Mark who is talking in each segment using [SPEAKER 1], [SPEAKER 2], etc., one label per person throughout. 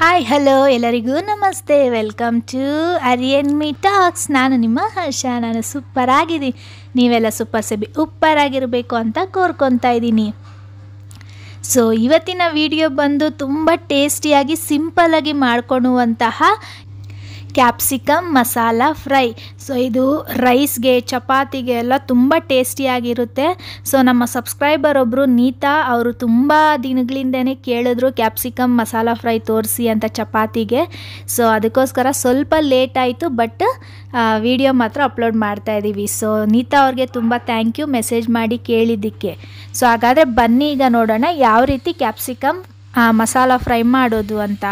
[SPEAKER 1] hi hello ಎಲ್ಲರಿಗೂ ನಮಸ್ತೆ welcome to Ariyan me talks ನಾನು ನಿಮ್ಮ ಹರ್ಷ ನಾನು ಸೂಪರ್ ಆಗಿದ್ದೀನಿ ನೀವೆಲ್ಲ ಸೂಪರ್ ಸೆಬಿ ಉಪ್ಪರ್ ಆಗಿರಬೇಕು ಅಂತ ಕೋರ್ಕೊತಾ ಇದ್ದೀನಿ ಸೊ ಇವತ್ತಿನ ವಿಡಿಯೋ ಬಂದು ತುಂಬ ಟೇಸ್ಟಿಯಾಗಿ ಸಿಂಪಲ್ಲಾಗಿ ಮಾಡ್ಕೊಳ್ಳುವಂತಹ ಕ್ಯಾಪ್ಸಿಕಮ್ ಮಸಾಲ ಫ್ರೈ ಸೊ ಇದು ರೈಸ್ಗೆ ಚಪಾತಿಗೆ ಎಲ್ಲ ತುಂಬ ಟೇಸ್ಟಿಯಾಗಿರುತ್ತೆ ಸೊ ನಮ್ಮ ಸಬ್ಸ್ಕ್ರೈಬರ್ ಒಬ್ಬರು ನೀತಾ ಅವರು ತುಂಬ ದಿನಗಳಿಂದನೇ ಕೇಳಿದ್ರು ಕ್ಯಾಪ್ಸಿಕಮ್ ಮಸಾಲ ಫ್ರೈ ತೋರಿಸಿ ಅಂತ ಚಪಾತಿಗೆ ಸೊ ಅದಕ್ಕೋಸ್ಕರ ಸ್ವಲ್ಪ ಲೇಟ್ ಆಯಿತು ಬಟ್ ವಿಡಿಯೋ ಮಾತ್ರ ಅಪ್ಲೋಡ್ ಮಾಡ್ತಾ ಇದ್ದೀವಿ ಸೊ ನೀತಾ ಅವ್ರಿಗೆ ತುಂಬ ಥ್ಯಾಂಕ್ ಯು ಮೆಸೇಜ್ ಮಾಡಿ ಕೇಳಿದ್ದಕ್ಕೆ ಸೊ ಹಾಗಾದರೆ ಬನ್ನಿ ಈಗ ನೋಡೋಣ ಯಾವ ರೀತಿ ಕ್ಯಾಪ್ಸಿಕಮ್ ಮಸಾಲ ಫ್ರೈ ಮಾಡೋದು ಅಂತ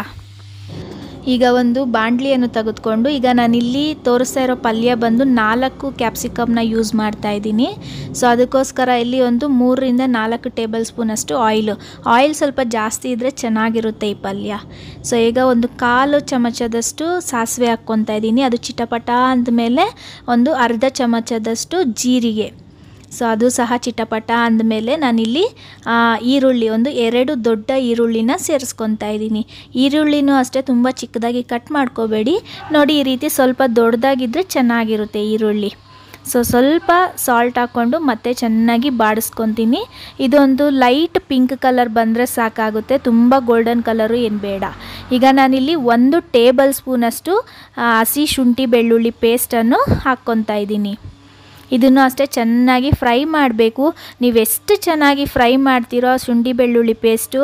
[SPEAKER 1] ಈಗ ಒಂದು ಬಾಣಲಿಯನ್ನು ತೆಗೆದುಕೊಂಡು ಈಗ ನಾನಿಲ್ಲಿ ತೋರಿಸ್ತಾ ಇರೋ ಪಲ್ಯ ಬಂದು ನಾಲ್ಕು ಕ್ಯಾಪ್ಸಿಕಮ್ನ ಯೂಸ್ ಮಾಡ್ತಾ ಇದ್ದೀನಿ ಸೊ ಅದಕ್ಕೋಸ್ಕರ ಇಲ್ಲಿ ಒಂದು ಮೂರರಿಂದ ನಾಲ್ಕು ಟೇಬಲ್ ಸ್ಪೂನಷ್ಟು ಆಯಿಲು ಆಯಿಲ್ ಸ್ವಲ್ಪ ಜಾಸ್ತಿ ಇದ್ದರೆ ಚೆನ್ನಾಗಿರುತ್ತೆ ಈ ಪಲ್ಯ ಸೊ ಈಗ ಒಂದು ಕಾಲು ಚಮಚದಷ್ಟು ಸಾಸಿವೆ ಹಾಕ್ಕೊತಾ ಇದ್ದೀನಿ ಅದು ಚಿಟಪಟ ಅಂದಮೇಲೆ ಒಂದು ಅರ್ಧ ಚಮಚದಷ್ಟು ಜೀರಿಗೆ ಸೊ ಅದು ಸಹ ಚಿಟಪಟ ಅಂದಮೇಲೆ ನಾನಿಲ್ಲಿ ಈರುಳ್ಳಿ ಒಂದು ಎರಡು ದೊಡ್ಡ ಈರುಳ್ಳಿನ ಸೇರಿಸ್ಕೊತಾ ಇದ್ದೀನಿ ಈರುಳ್ಳಿನೂ ಅಷ್ಟೇ ತುಂಬ ಚಿಕ್ಕದಾಗಿ ಕಟ್ ಮಾಡ್ಕೋಬೇಡಿ ನೋಡಿ ಈ ರೀತಿ ಸ್ವಲ್ಪ ದೊಡ್ಡದಾಗಿದ್ದರೆ ಚೆನ್ನಾಗಿರುತ್ತೆ ಈರುಳ್ಳಿ ಸೊ ಸ್ವಲ್ಪ ಸಾಲ್ಟ್ ಹಾಕ್ಕೊಂಡು ಮತ್ತೆ ಚೆನ್ನಾಗಿ ಬಾಡಿಸ್ಕೊತೀನಿ ಇದೊಂದು ಲೈಟ್ ಪಿಂಕ್ ಕಲರ್ ಬಂದರೆ ಸಾಕಾಗುತ್ತೆ ತುಂಬ ಗೋಲ್ಡನ್ ಕಲರು ಏನು ಬೇಡ ಈಗ ನಾನಿಲ್ಲಿ ಒಂದು ಟೇಬಲ್ ಸ್ಪೂನಷ್ಟು ಹಸಿ ಶುಂಠಿ ಬೆಳ್ಳುಳ್ಳಿ ಪೇಸ್ಟನ್ನು ಹಾಕ್ಕೊತಾ ಇದ್ದೀನಿ ಇದನ್ನು ಅಷ್ಟೇ ಚೆನ್ನಾಗಿ ಫ್ರೈ ಮಾಡಬೇಕು ನೀವು ಎಷ್ಟು ಚೆನ್ನಾಗಿ ಫ್ರೈ ಮಾಡ್ತೀರೋ ಶುಂಠಿ ಬೆಳ್ಳುಳ್ಳಿ ಪೇಸ್ಟು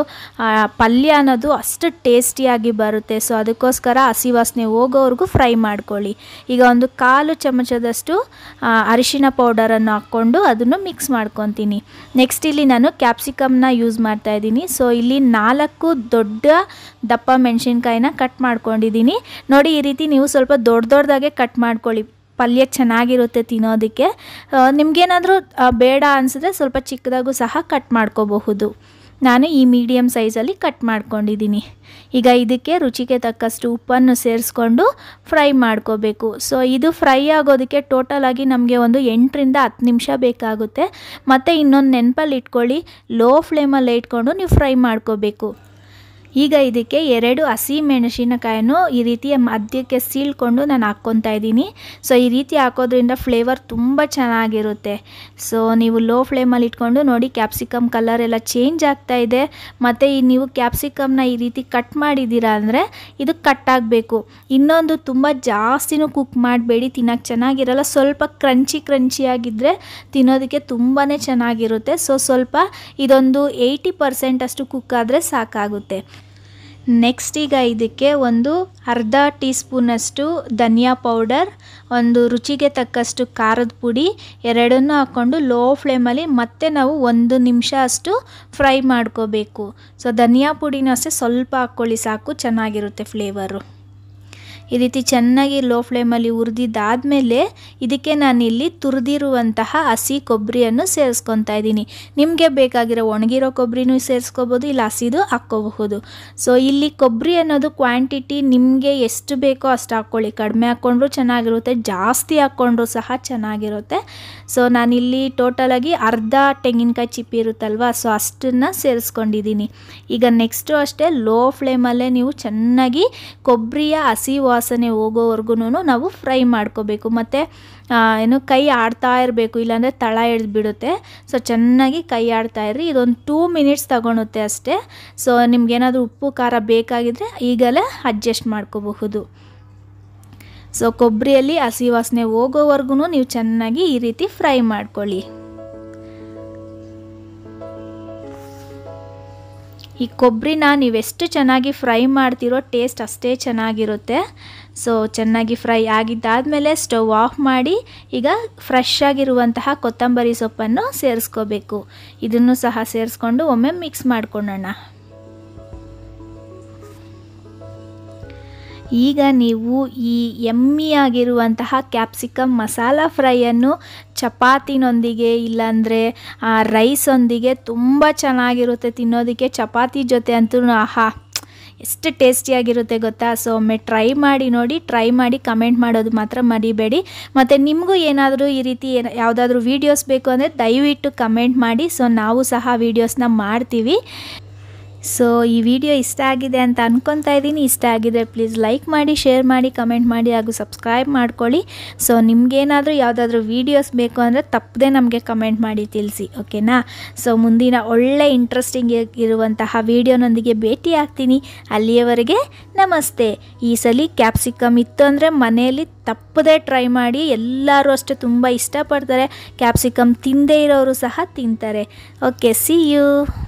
[SPEAKER 1] ಪಲ್ಯ ಅನ್ನೋದು ಅಷ್ಟು ಟೇಸ್ಟಿಯಾಗಿ ಬರುತ್ತೆ ಸೊ ಅದಕ್ಕೋಸ್ಕರ ಹಸಿ ವಾಸನೆ ಹೋಗೋವರೆಗೂ ಫ್ರೈ ಮಾಡ್ಕೊಳ್ಳಿ ಈಗ ಒಂದು ಕಾಲು ಚಮಚದಷ್ಟು ಅರಿಶಿನ ಪೌಡರನ್ನು ಹಾಕ್ಕೊಂಡು ಅದನ್ನು ಮಿಕ್ಸ್ ಮಾಡ್ಕೊತೀನಿ ನೆಕ್ಸ್ಟ್ ಇಲ್ಲಿ ನಾನು ಕ್ಯಾಪ್ಸಿಕಮ್ನ ಯೂಸ್ ಮಾಡ್ತಾ ಇದ್ದೀನಿ ಸೊ ಇಲ್ಲಿ ನಾಲ್ಕು ದೊಡ್ಡ ದಪ್ಪ ಮೆಣಸಿನ್ಕಾಯಿನ ಕಟ್ ಮಾಡ್ಕೊಂಡಿದ್ದೀನಿ ನೋಡಿ ಈ ರೀತಿ ನೀವು ಸ್ವಲ್ಪ ದೊಡ್ಡ ದೊಡ್ಡದಾಗೆ ಕಟ್ ಮಾಡ್ಕೊಳ್ಳಿ ಪಲ್ಯ ಚೆನ್ನಾಗಿರುತ್ತೆ ತಿನ್ನೋದಕ್ಕೆ ನಿಮಗೇನಾದರೂ ಬೇಡ ಅನಿಸಿದ್ರೆ ಸ್ವಲ್ಪ ಚಿಕ್ಕದಾಗೂ ಸಹ ಕಟ್ ಮಾಡ್ಕೋಬಹುದು ನಾನು ಈ ಮೀಡಿಯಮ್ ಸೈಜಲ್ಲಿ ಕಟ್ ಮಾಡ್ಕೊಂಡಿದ್ದೀನಿ ಈಗ ಇದಕ್ಕೆ ರುಚಿಗೆ ತಕ್ಕಷ್ಟು ಉಪ್ಪನ್ನು ಸೇರಿಸ್ಕೊಂಡು ಫ್ರೈ ಮಾಡ್ಕೋಬೇಕು ಸೊ ಇದು ಫ್ರೈ ಆಗೋದಕ್ಕೆ ಟೋಟಲಾಗಿ ನಮಗೆ ಒಂದು ಎಂಟರಿಂದ ಹತ್ತು ನಿಮಿಷ ಬೇಕಾಗುತ್ತೆ ಮತ್ತು ಇನ್ನೊಂದು ನೆನಪಲ್ಲಿ ಇಟ್ಕೊಳ್ಳಿ ಲೋ ಫ್ಲೇಮಲ್ಲೇ ಇಟ್ಕೊಂಡು ನೀವು ಫ್ರೈ ಮಾಡ್ಕೋಬೇಕು ಈಗ ಇದಕ್ಕೆ ಎರಡು ಹಸಿ ಮೆಣಸಿನಕಾಯನ್ನು ಈ ರೀತಿಯ ಮಧ್ಯಕ್ಕೆ ಸೀಳ್ಕೊಂಡು ನಾನು ಹಾಕ್ಕೊತಾ ಇದ್ದೀನಿ ಸೊ ಈ ರೀತಿ ಹಾಕೋದ್ರಿಂದ ಫ್ಲೇವರ್ ತುಂಬ ಚೆನ್ನಾಗಿರುತ್ತೆ ಸೊ ನೀವು ಲೋ ಫ್ಲೇಮಲ್ಲಿ ಇಟ್ಕೊಂಡು ನೋಡಿ ಕ್ಯಾಪ್ಸಿಕಮ್ ಕಲರ್ ಎಲ್ಲ ಚೇಂಜ್ ಆಗ್ತಾ ಇದೆ ಮತ್ತು ಈ ನೀವು ಕ್ಯಾಪ್ಸಿಕಮ್ನ ಈ ರೀತಿ ಕಟ್ ಮಾಡಿದ್ದೀರಾ ಅಂದರೆ ಇದು ಕಟ್ ಆಗಬೇಕು ಇನ್ನೊಂದು ತುಂಬ ಜಾಸ್ತಿನೂ ಕುಕ್ ಮಾಡಬೇಡಿ ತಿನ್ನೋಕ್ಕೆ ಚೆನ್ನಾಗಿರಲ್ಲ ಸ್ವಲ್ಪ ಕ್ರಂಚಿ ಕ್ರಂಚಿಯಾಗಿದ್ದರೆ ತಿನ್ನೋದಕ್ಕೆ ತುಂಬಾ ಚೆನ್ನಾಗಿರುತ್ತೆ ಸೊ ಸ್ವಲ್ಪ ಇದೊಂದು ಏಯ್ಟಿ ಪರ್ಸೆಂಟ್ ಅಷ್ಟು ಕುಕ್ ಆದರೆ ಸಾಕಾಗುತ್ತೆ ನೆಕ್ಸ್ಟ್ ಈಗ ಇದಕ್ಕೆ ಒಂದು ಅರ್ಧ ಟೀ ಸ್ಪೂನಷ್ಟು ಧನಿಯಾ ಪೌಡರ್ ಒಂದು ರುಚಿಗೆ ತಕ್ಕಷ್ಟು ಖಾರದ ಪುಡಿ ಎರಡನ್ನೂ ಹಾಕ್ಕೊಂಡು ಲೋ ಫ್ಲೇಮಲ್ಲಿ ಮತ್ತೆ ನಾವು ಒಂದು ನಿಮಿಷ ಅಷ್ಟು ಫ್ರೈ ಮಾಡ್ಕೋಬೇಕು ಸೊ ಧನಿಯಾ ಪುಡಿನೂ ಅಷ್ಟೇ ಸ್ವಲ್ಪ ಹಾಕ್ಕೊಳ್ಳಿ ಸಾಕು ಚೆನ್ನಾಗಿರುತ್ತೆ ಫ್ಲೇವರು ಈ ರೀತಿ ಚೆನ್ನಾಗಿ ಲೋ ಫ್ಲೇಮಲ್ಲಿ ಹುರಿದಿದ್ದಾದಮೇಲೆ ಇದಕ್ಕೆ ನಾನಿಲ್ಲಿ ತುರಿದಿರುವಂತಹ ಹಸಿ ಕೊಬ್ಬರಿಯನ್ನು ಸೇರಿಸ್ಕೊತಾ ಇದ್ದೀನಿ ನಿಮಗೆ ಬೇಕಾಗಿರೋ ಒಣಗಿರೋ ಕೊಬ್ಬರಿನೂ ಸೇರಿಸ್ಕೋಬೋದು ಇಲ್ಲ ಹಸಿದು ಹಾಕ್ಕೋಬಹುದು ಸೊ ಇಲ್ಲಿ ಕೊಬ್ಬರಿ ಅನ್ನೋದು ಕ್ವಾಂಟಿಟಿ ನಿಮಗೆ ಎಷ್ಟು ಬೇಕೋ ಅಷ್ಟು ಹಾಕ್ಕೊಳ್ಳಿ ಕಡಿಮೆ ಹಾಕ್ಕೊಂಡ್ರು ಚೆನ್ನಾಗಿರುತ್ತೆ ಜಾಸ್ತಿ ಹಾಕ್ಕೊಂಡ್ರು ಸಹ ಚೆನ್ನಾಗಿರುತ್ತೆ ಸೊ ನಾನಿಲ್ಲಿ ಟೋಟಲಾಗಿ ಅರ್ಧ ತೆಂಗಿನಕಾಯಿ ಚಿಪ್ಪಿ ಇರುತ್ತಲ್ವ ಸೊ ಅಷ್ಟನ್ನು ಸೇರಿಸ್ಕೊಂಡಿದ್ದೀನಿ ಈಗ ನೆಕ್ಸ್ಟು ಅಷ್ಟೇ ಲೋ ಫ್ಲೇಮಲ್ಲೇ ನೀವು ಚೆನ್ನಾಗಿ ಕೊಬ್ಬರಿಯ ಹಸಿ ವಾಸನೆ ಹೋಗೋವರೆಗೂ ನಾವು ಫ್ರೈ ಮಾಡ್ಕೋಬೇಕು ಮತ್ತು ಏನು ಕೈ ಆಡ್ತಾ ಇರಬೇಕು ಇಲ್ಲಾಂದರೆ ತಳ ಹಿಡಿದ್ಬಿಡುತ್ತೆ ಸೊ ಚೆನ್ನಾಗಿ ಕೈ ಆಡ್ತಾ ಇರ್ರಿ ಇದೊಂದು ಟೂ ಮಿನಿಟ್ಸ್ ತಗೊಳುತ್ತೆ ಅಷ್ಟೇ ಸೊ ನಿಮ್ಗೇನಾದರೂ ಉಪ್ಪು ಖಾರ ಬೇಕಾಗಿದ್ದರೆ ಈಗಲೇ ಅಡ್ಜಸ್ಟ್ ಮಾಡ್ಕೋಬಹುದು ಸೊ ಕೊಬ್ಬರಿಯಲ್ಲಿ ಹಸಿ ವಾಸನೆ ಹೋಗೋವರೆಗೂ ನೀವು ಚೆನ್ನಾಗಿ ಈ ರೀತಿ ಫ್ರೈ ಮಾಡ್ಕೊಳ್ಳಿ ಈ ಕೊಬ್ಬರಿನ ನೀವೆಷ್ಟು ಚೆನ್ನಾಗಿ ಫ್ರೈ ಮಾಡ್ತೀರೋ ಟೇಸ್ಟ್ ಅಷ್ಟೇ ಚೆನ್ನಾಗಿರುತ್ತೆ ಸೊ ಚೆನ್ನಾಗಿ ಫ್ರೈ ಆಗಿದ್ದಾದಮೇಲೆ ಸ್ಟವ್ ಆಫ್ ಮಾಡಿ ಈಗ ಫ್ರೆಶ್ ಆಗಿರುವಂತಹ ಕೊತ್ತಂಬರಿ ಸೊಪ್ಪನ್ನು ಸೇರಿಸ್ಕೋಬೇಕು ಇದನ್ನು ಸಹ ಸೇರಿಸ್ಕೊಂಡು ಒಮ್ಮೆ ಮಿಕ್ಸ್ ಮಾಡ್ಕೊಳ್ಳೋಣ ಈಗ ನೀವು ಈ ಎಮ್ಮಿಯಾಗಿರುವಂತಹ ಕ್ಯಾಪ್ಸಿಕಮ್ ಮಸಾಲ ಫ್ರೈಯನ್ನು ಚಪಾತಿನೊಂದಿಗೆ ಇಲ್ಲಾಂದರೆ ರೈಸೊಂದಿಗೆ ತುಂಬ ಚೆನ್ನಾಗಿರುತ್ತೆ ತಿನ್ನೋದಕ್ಕೆ ಚಪಾತಿ ಜೊತೆ ಅಂತೂ ಆಹಾ ಎಷ್ಟು ಟೇಸ್ಟಿಯಾಗಿರುತ್ತೆ ಗೊತ್ತಾ ಸೊ ಒಮ್ಮೆ ಟ್ರೈ ಮಾಡಿ ನೋಡಿ ಟ್ರೈ ಮಾಡಿ ಕಮೆಂಟ್ ಮಾಡೋದು ಮಾತ್ರ ಮರಿಬೇಡಿ ಮತ್ತು ನಿಮಗೂ ಏನಾದರೂ ಈ ರೀತಿ ಏನ ಯಾವುದಾದ್ರೂ ವೀಡಿಯೋಸ್ ಬೇಕು ಅಂದರೆ ದಯವಿಟ್ಟು ಕಮೆಂಟ್ ಮಾಡಿ ಸೊ ನಾವು ಸಹ ವೀಡಿಯೋಸ್ನ ಮಾಡ್ತೀವಿ ಸೊ ಈ ವಿಡಿಯೋ ಇಷ್ಟ ಆಗಿದೆ ಅಂತ ಅನ್ಕೊತಾ ಇದ್ದೀನಿ ಇಷ್ಟ ಆಗಿದ್ರೆ ಪ್ಲೀಸ್ ಲೈಕ್ ಮಾಡಿ ಶೇರ್ ಮಾಡಿ ಕಮೆಂಟ್ ಮಾಡಿ ಹಾಗೂ ಸಬ್ಸ್ಕ್ರೈಬ್ ಮಾಡ್ಕೊಳ್ಳಿ ಸೊ ನಿಮ್ಗೇನಾದರೂ ಯಾವುದಾದ್ರೂ ವೀಡಿಯೋಸ್ ಬೇಕು ಅಂದರೆ ತಪ್ಪದೆ ನಮಗೆ ಕಮೆಂಟ್ ಮಾಡಿ ತಿಳಿಸಿ ಓಕೆನಾ ಸೊ ಮುಂದಿನ ಒಳ್ಳೆ ಇಂಟ್ರೆಸ್ಟಿಂಗ್ ಇರುವಂತಹ ವೀಡಿಯೋನೊಂದಿಗೆ ಭೇಟಿ ಆಗ್ತೀನಿ ಅಲ್ಲಿಯವರೆಗೆ ನಮಸ್ತೆ ಈ ಸಲ ಕ್ಯಾಪ್ಸಿಕಮ್ ಇತ್ತು ಅಂದರೆ ಮನೆಯಲ್ಲಿ ತಪ್ಪದೇ ಟ್ರೈ ಮಾಡಿ ಎಲ್ಲರೂ ಅಷ್ಟೇ ತುಂಬ ಇಷ್ಟಪಡ್ತಾರೆ ಕ್ಯಾಪ್ಸಿಕಮ್ ತಿಂದೇ ಇರೋರು ಸಹ ತಿಂತಾರೆ ಓಕೆ ಸಿ ಯು